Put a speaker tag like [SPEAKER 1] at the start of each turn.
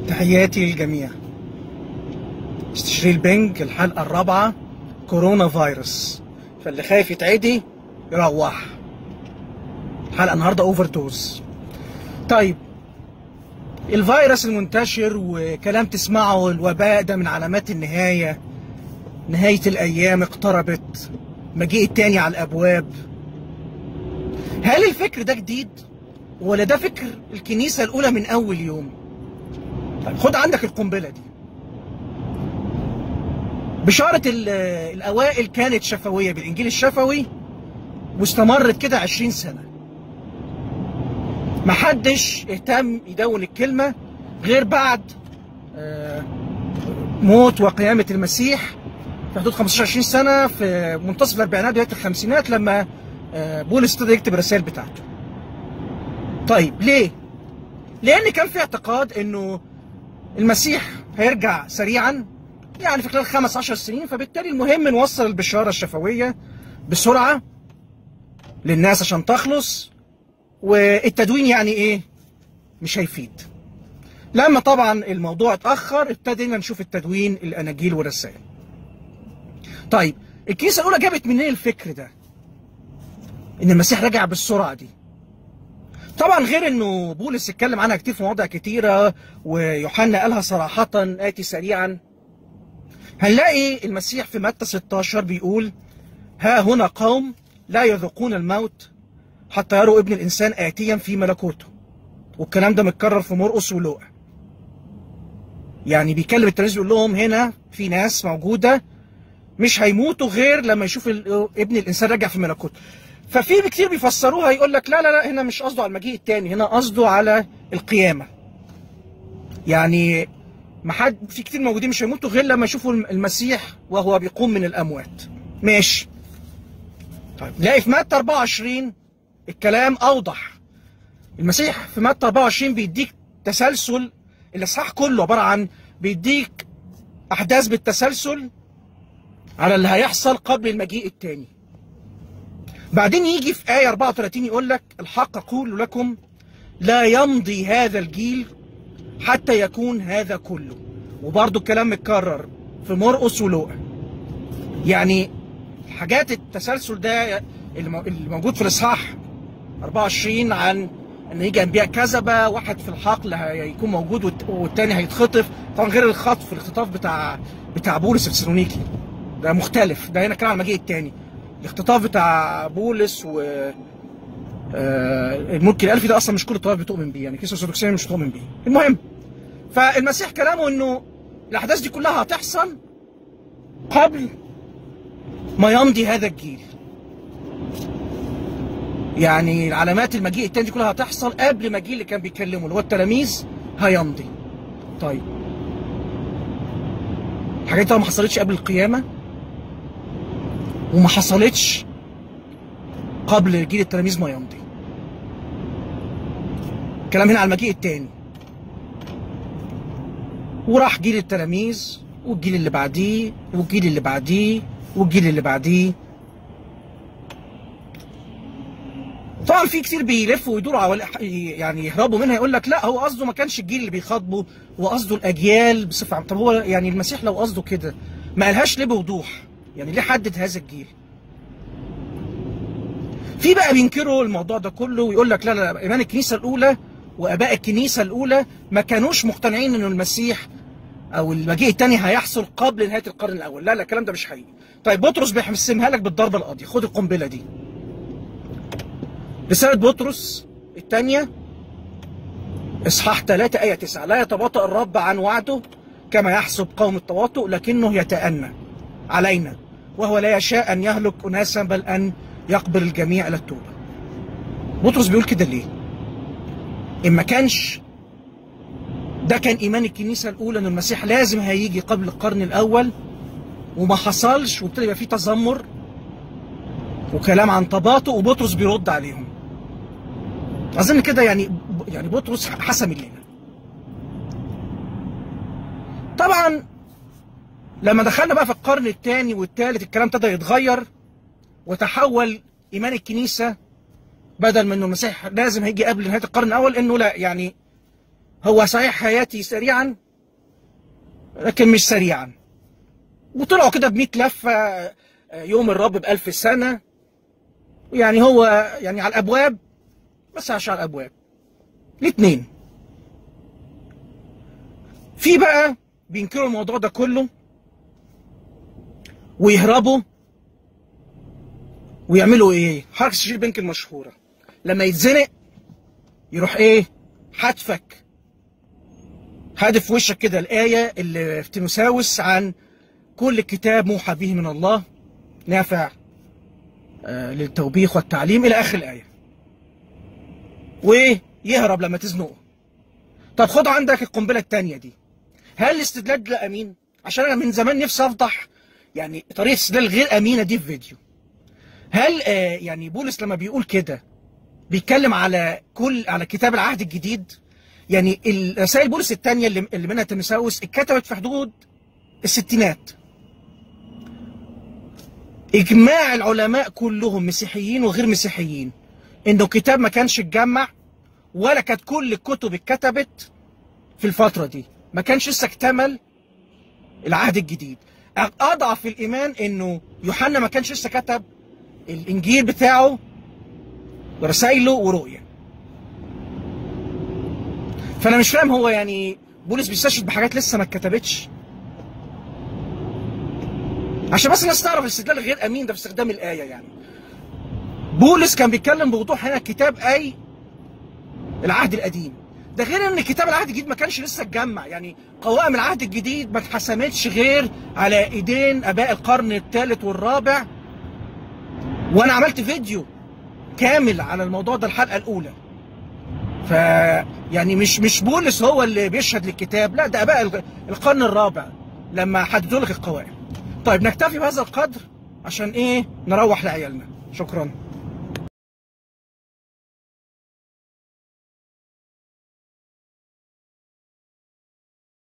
[SPEAKER 1] تحياتي للجميع استشري البنج الحلقة الرابعة كورونا فيروس فاللي خايف يتعدي يروح الحلقة النهاردة اوفر دوز طيب الفيروس المنتشر وكلام تسمعه الوباء ده من علامات النهاية نهاية الأيام اقتربت مجيء التاني على الأبواب هل الفكر ده جديد ولا ده فكر الكنيسة الأولى من أول يوم طيب خد عندك القنبلة دي بشارة ال- الأوائل كانت شفوية بالإنجيل الشفوي واستمرت كده عشرين سنة محدش اهتم يدون الكلمة غير بعد آه، موت وقيامة المسيح في حدود 15 20 سنة في منتصف الأربعينات بداية الخمسينات لما آه، بولس ابتدى يكتب الرسائل بتاعته طيب ليه؟ لأن كان في اعتقاد إنه المسيح هيرجع سريعا يعني في خلال خمس عشر سنين فبالتالي المهم نوصل البشارة الشفوية بسرعة للناس عشان تخلص والتدوين يعني ايه مش هيفيد لما طبعا الموضوع اتأخر ابتدينا نشوف التدوين الأناجيل والرسائل طيب الكنيسة الأولى جابت منين الفكر ده إن المسيح رجع بالسرعة دي طبعا غير انه بولس اتكلم عنها كتير في مواضع كتيرة ويوحنا قالها صراحة آتي سريعا هنلاقي المسيح في متى 16 بيقول ها هنا قوم لا يذوقون الموت حتى يروا ابن الإنسان آتيا في ملكوته والكلام ده متكرر في مرقس ولوقا يعني بيكلم التلاميذ يقول لهم هنا في ناس موجودة مش هيموتوا غير لما يشوف ال- ابن الإنسان راجع في ملكوته ففي كتير بيفسروها يقول لك لا لا لا هنا مش قصده على المجيء التاني هنا قصده على القيامة يعني ما حد في كتير موجودين مش هيموتوا غير لما يشوفوا المسيح وهو بيقوم من الأموات ماشي طيب نلاقي في متى 24 الكلام أوضح المسيح في متى 24 بيديك تسلسل الإصحاح كله عبارة عن بيديك أحداث بالتسلسل على اللي هيحصل قبل المجيء التاني بعدين يجي في آية 34 يقول لك الحق أقول لكم لا يمضي هذا الجيل حتى يكون هذا كله وبرضه الكلام متكرر في مرقس ولوقا يعني حاجات التسلسل ده اللي مو- اللي موجود في الإصحاح 24 عن ان يجي انبياء كذبه واحد في الحقل هيكون موجود والت- والتاني هيتخطف طبعا غير الخطف الاختطاف بتاع بتاع بولس في تسالونيكي ده مختلف ده هنا كلام على المجيء التاني الاختطاف بتاع بولس و آه، الملك الالفي ده اصلا مش كل الطوائف بتؤمن بيه يعني الكنيسه الارثوذكسيه مش بتؤمن بيه المهم فالمسيح كلامه انه الاحداث دي كلها هتحصل قبل ما يمضي هذا الجيل يعني علامات المجيء التاني دي كلها هتحصل قبل ما الجيل اللي كان بيكلمه اللي هو التلاميذ هيمضي طيب الحاجات دي طبعا ما حصلتش قبل القيامه وما حصلتش قبل جيل التلاميذ ما يمضي الكلام هنا على المجيء التاني وراح جيل التلاميذ والجيل اللي بعديه والجيل اللي بعديه والجيل اللي بعديه طبعا في كتير بيلفوا ويدوروا على يعني يهربوا منها يقول لك لا هو قصده ما كانش الجيل اللي بيخاطبه هو قصده الاجيال بصفه عامه طب هو يعني المسيح لو قصده كده ما قالهاش ليه بوضوح يعني ليه حدد هذا الجيل في بقى بينكروا الموضوع ده كله ويقول لك لا لا لا، ايمان الكنيسه الاولى واباء الكنيسه الاولى ما كانوش مقتنعين انه المسيح او المجيء الثاني هيحصل قبل نهايه القرن الاول لا لا الكلام ده مش حقيقي طيب بطرس بيحسمها لك بالضربه القاضيه خد القنبله دي رسالة بطرس الثانية إصحاح 3 آية 9 لا يتباطأ الرب عن وعده كما يحسب قوم التواطؤ لكنه يتأنى علينا وهو لا يشاء أن يهلك أناسا بل أن يقبل الجميع إلى التوبة بطرس بيقول كده ليه؟ إن ما كانش ده كان إيمان الكنيسة الأولى إن المسيح لازم هيجي قبل القرن الأول وما حصلش وابتدى يبقى فيه تذمر وكلام عن تباطؤ وبطرس بيرد عليهم اظن كده يعني يعني بطرس حسم الليله طبعا لما دخلنا بقى في القرن الثاني والثالث الكلام ابتدى يتغير وتحول ايمان الكنيسه بدل من انه المسيح لازم هيجي قبل نهايه القرن الاول انه لا يعني هو صحيح حياتي سريعا لكن مش سريعا وطلعوا كده ب 100 لفه آه، يوم الرب بألف سنه يعني هو يعني على الابواب بس عشان على الابواب الاثنين في بقى بينكروا الموضوع ده كله ويهربوا ويعملوا ايه حركه شيل بنك المشهوره لما يتزنق يروح ايه حتفك هادف في وشك كده الايه اللي في تيموساوس عن كل كتاب موحى به من الله نافع آه، للتوبيخ والتعليم الى اخر الايه ويهرب لما تزنقه طب خد عندك القنبله الثانيه دي هل الاستدلال ده امين عشان انا من زمان نفسي افضح يعني طريقه استدلال غير امينه دي في فيديو هل آه يعني بولس لما بيقول كده بيتكلم على كل على كتاب العهد الجديد يعني الرسائل بولس الثانيه اللي, اللي منها تيموثاوس اتكتبت في حدود الستينات اجماع العلماء كلهم مسيحيين وغير مسيحيين انه كتاب ما كانش اتجمع ولا كانت كل الكتب اتكتبت في الفتره دي ما كانش لسه اكتمل العهد الجديد اضعف الايمان انه يوحنا ما كانش لسه كتب الانجيل بتاعه ورسائله ورؤيا فانا مش فاهم هو يعني بولس بيستشهد بحاجات لسه ما اتكتبتش عشان بس الناس تعرف الاستدلال غير امين ده في استخدام الايه يعني بولس كان بيتكلم بوضوح هنا كتاب اي العهد القديم ده غير ان كتاب العهد الجديد ما كانش لسه اتجمع يعني قوائم العهد الجديد ما اتحسمتش غير على ايدين اباء القرن الثالث والرابع وانا عملت فيديو كامل على الموضوع ده الحلقه الاولى ف يعني مش مش بولس هو اللي بيشهد للكتاب لا ده اباء القرن الرابع لما حددوا لك القوائم طيب نكتفي بهذا القدر عشان ايه نروح لعيالنا شكرا